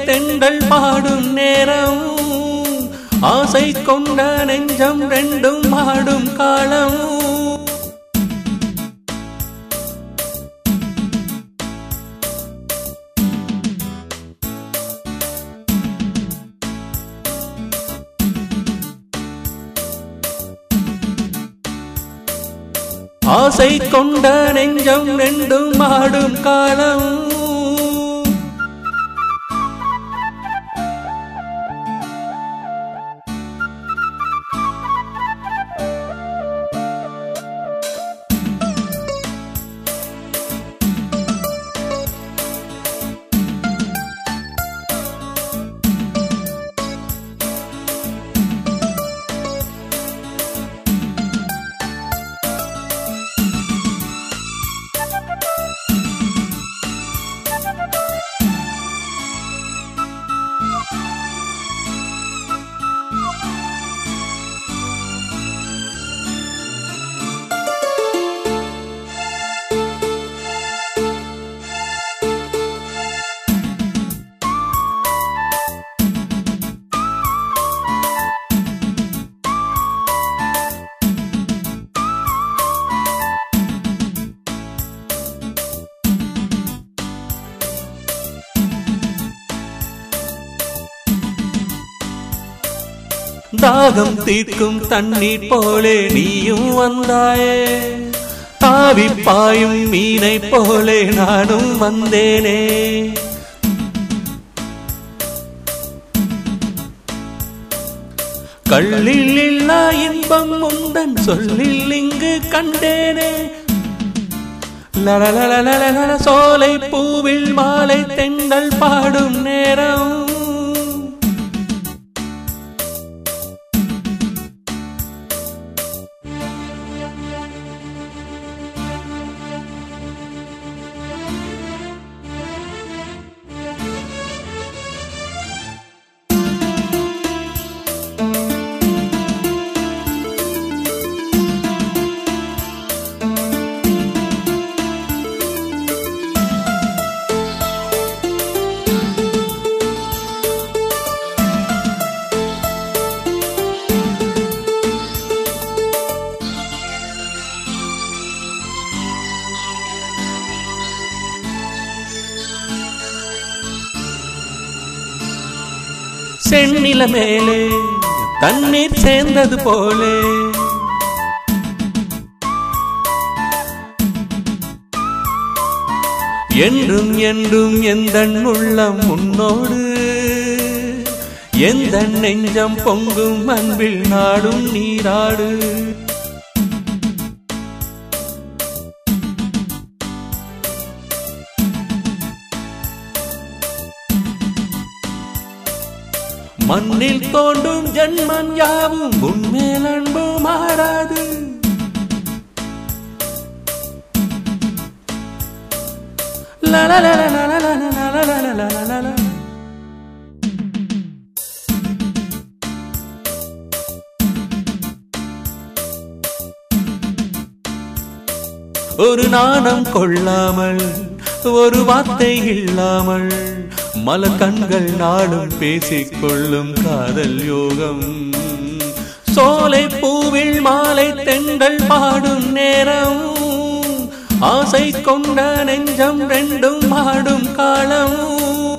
தெண்டல் பாடும் நேரம் ஆசை கொண்ட நெஞ்சம் ரெண்டும் ஆடும் காலம் ஆசை கொண்ட நெஞ்சம் ரெண்டும் ஆடும் காலம் தாகம் தீர்க்கும் தண்ணீர் போலே நீயும் வந்தாயே தாவி பாயும் மீனை போலே நானும் வந்தேனே கள்ளில் இல்லா இன்பம் உந்தன் சொல்லில் இங்கு கண்டேனே லலலலலலல சோலை பூவில் மாலை தெண்டல் பாடும் நேரம் செந்நில மேலே தண்ணீர் சேர்ந்தது போலே என்றும் என்றும் எந்த உள்ளம் உன்னோடு எந்த நெஞ்சம் பொங்கும் அன்பில் நாடும் நீராடு மண்ணில் தோண்டும் ஜன்மம் யாவும் உன்மேல் அன்பு மாறாது லலலலலலலலலலலலலலல. ஒரு நாணம் கொள்ளாமல் ஒரு வார்த்தை இல்லாமல் மலர் கண்கள் நாடும் பேசிக் கொள்ளும் காதல் யோகம் சோலை பூவில் மாலை தெண்டல் பாடும் நேரம் ஆசை கொண்ட நெஞ்சம் ரெண்டும் ஆடும் காலம்